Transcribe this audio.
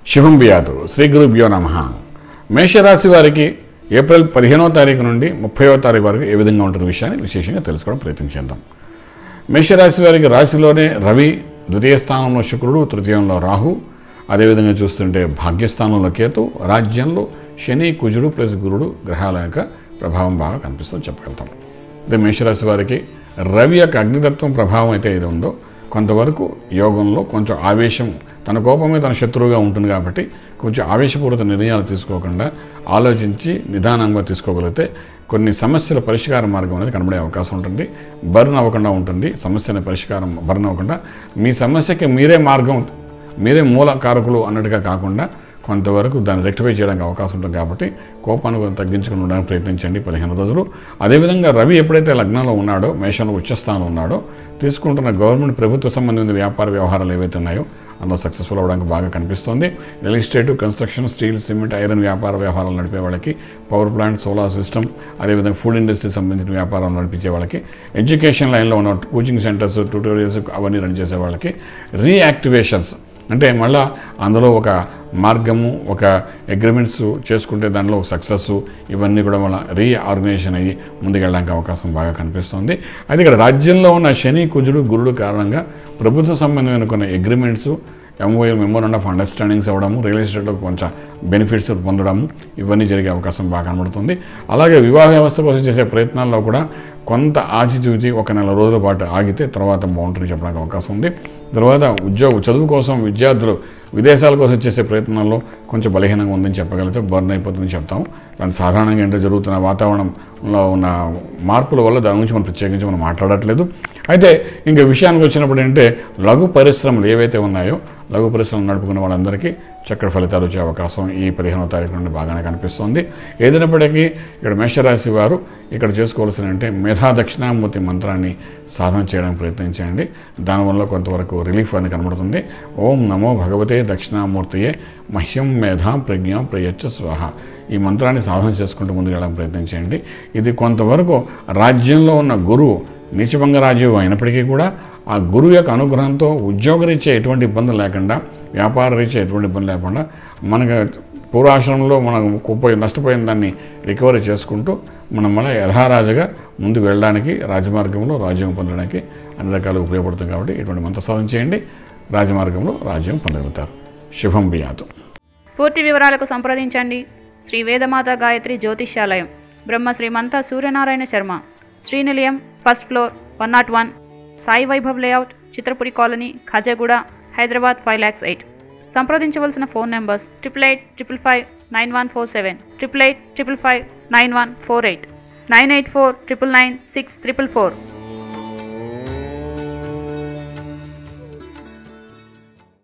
శుభం బియాదు శ్రీ గురుభ్యో నమ మేషరాశి వారికి ఏప్రిల్ పదిహేనవ తారీఖు నుండి ముప్పైవ తారీఖు వరకు ఏ విధంగా ఉంటున్న విషయాన్ని విశేషంగా తెలుసుకోవడం ప్రయత్నం చేద్దాం మేషరాశి వారికి రాశిలోనే రవి ద్వితీయ స్థానంలో శుక్రుడు తృతీయంలో రాహు అదేవిధంగా చూస్తుంటే భాగ్యస్థానంలో కేతు రాజ్యంలో శని కుజుడు ప్లస్ గురుడు గ్రహాల యొక్క ప్రభావం బాగా కనిపిస్తుందని చెప్పగలుగుతాం అదే మేషరాశి వారికి రవి యొక్క అగ్నితత్వం ప్రభావం అయితే ఇది ఉందో కొంతవరకు యోగంలో కొంచెం ఆవేశం తన కోపమే తన శత్రువుగా ఉంటుంది కాబట్టి కొంచెం ఆవేశపూరిత నిర్ణయాలు తీసుకోకుండా ఆలోచించి నిదానంగా తీసుకోగలిగితే కొన్ని సమస్యల పరిష్కార మార్గం అనేది కనబడే అవకాశం ఉంటుంది బర్న్ అవ్వకుండా ఉంటుంది సమస్యని పరిష్కారం బర్న్ అవ్వకుండా మీ సమస్యకి మీరే మార్గం మీరే మూల కారకులు అన్నట్టుగా కాకుండా కొంతవరకు దాన్ని రెక్టిఫై చేయడానికి అవకాశం ఉంటుంది కాబట్టి కోపాన్ని కొంచెం తగ్గించుకుని ఉండడానికి ప్రయత్నించండి పదిహేను రోజులు అదేవిధంగా రవి ఎప్పుడైతే లగ్నంలో ఉన్నాడో మేషంలో ఉచ్చస్థానంలో ఉన్నాడో తీసుకుంటున్న గవర్నమెంట్ ప్రభుత్వ సంబంధించిన వ్యాపార వ్యవహారాలు ఏవైతే ఉన్నాయో అందులో సక్సెస్ఫుల్ అవ్వడానికి బాగా కనిపిస్తోంది real estate construction steel cement iron వ్యాపార వ్యవహారాలు నడిపే వాళ్ళకి పవర్ ప్లాంట్ సోలార్ సిస్టమ్ అదేవిధంగా ఫుడ్ ఇండస్ట్రీ సంబంధించిన వ్యాపారాలు నడిపించే వాళ్ళకి ఎడ్యుకేషన్ లైన్లో ఉన్న కోచింగ్ సెంటర్స్ ట్యూటోరియల్స్ అవన్నీ రన్ చేసే వాళ్ళకి రీయాక్టివేషన్స్ అంటే మళ్ళా అందులో ఒక మార్గము ఒక అగ్రిమెంట్స్ చేసుకుంటే దానిలో సక్సెస్ ఇవన్నీ కూడా మళ్ళీ రీఆర్గనైజేషన్ అయ్యి ముందుకెళ్ళడానికి అవకాశం బాగా కనిపిస్తుంది అయితే ఇక్కడ రాజ్యంలో ఉన్న శని కుజుడు గురుడు కారణంగా ప్రభుత్వ సంబంధమైన కొన్ని agreements MOU memorandum of understandings అవ్వడము రియల్ ఎస్టేట్లో కొంచెం బెనిఫిట్స్ పొందడము ఇవన్నీ జరిగే అవకాశం బాగా కనబడుతుంది అలాగే వివాహ వ్యవస్థ కోసం చేసే ప్రయత్నాల్లో కూడా కొంత ఆచితూచి ఒక నెల రోజుల పాటు ఆగితే తర్వాత బాగుంటుంది చెప్పడానికి అవకాశం ఉంది తర్వాత ఉద్యోగ చదువు కోసం విద్యార్థులు విదేశాల కోసం చేసే ప్రయత్నాల్లో కొంచెం బలహీనంగా ఉందని చెప్పగలిగితే బర్న్ అయిపోతుందని చెప్తాం దాని సాధారణంగా ఏంటో జరుగుతున్న వాతావరణంలో ఉన్న మార్పుల వల్ల దాని గురించి మనం ప్రత్యేకించి మనం మాట్లాడట్లేదు అయితే ఇంకా విషయానికి వచ్చినప్పుడు ఏంటంటే లఘు పరిశ్రమలు ఏవైతే ఉన్నాయో లఘు పరిశ్రమలు నడుపుకున్న వాళ్ళందరికీ చక్కటి ఫలితాలు వచ్చే అవకాశం ఈ పదిహేనవ తారీఖు నుండి బాగానే కనిపిస్తుంది ఏదైనప్పటికీ ఇక్కడ మేషరాశి వారు ఇక్కడ చేసుకోవాల్సిన అంటే మేధా దక్షిణామూర్తి మంత్రాన్ని సాధన చేయడానికి ప్రయత్నించండి దానివల్ల కొంతవరకు రిలీఫ్ అనేది కనబడుతుంది ఓం నమో భగవతే దక్షిణామూర్తియే మహ్యం మేధా ప్రజ్ఞ ప్రయచ్చ స్వాహ ఈ మంత్రాన్ని సాధన చేసుకుంటూ ముందుకు వెళ్ళడానికి ప్రయత్నించండి ఇది కొంతవరకు రాజ్యంలో ఉన్న గురువు నీచభంగ రాజీవ్ అయినప్పటికీ కూడా ఆ గురువు యొక్క అనుగ్రహంతో ఉద్యోగరీత్యా ఎటువంటి ఇబ్బందులు లేకుండా వ్యాపార రీత్యా ఎటువంటి ఇబ్బంది లేకుండా మనకు పూర్వాశ్రమంలో మనం పోయి నష్టపోయిన దాన్ని రికవరీ చేసుకుంటూ మనం మళ్ళీ యథారాజుగా ముందుకు వెళ్ళడానికి రాజమార్గంలో రాజ్యం పొందడానికి అన్ని రకాలుగా ఉపయోగపడుతుంది కాబట్టి ఇటువంటి మంత్ర సాధన చేయండి రాజమార్గంలో రాజ్యం పొందగలుగుతారు శుభం బియాతం పూర్తి వివరాలకు సంప్రదించండి Shri Vedamata Gayatri Jyotishyalayam Brahma Srimantha Suryanarayana Sharma Srinilayam first floor one not one Sai Vaibhav layout Chitrapuri colony Khajaguda Hyderabad five lakhs eight సంప్రదించవలసిన phone numbers triple eight triple five nine one four seven triple eight triple five nine one four eight nine eight four triple nine six triple four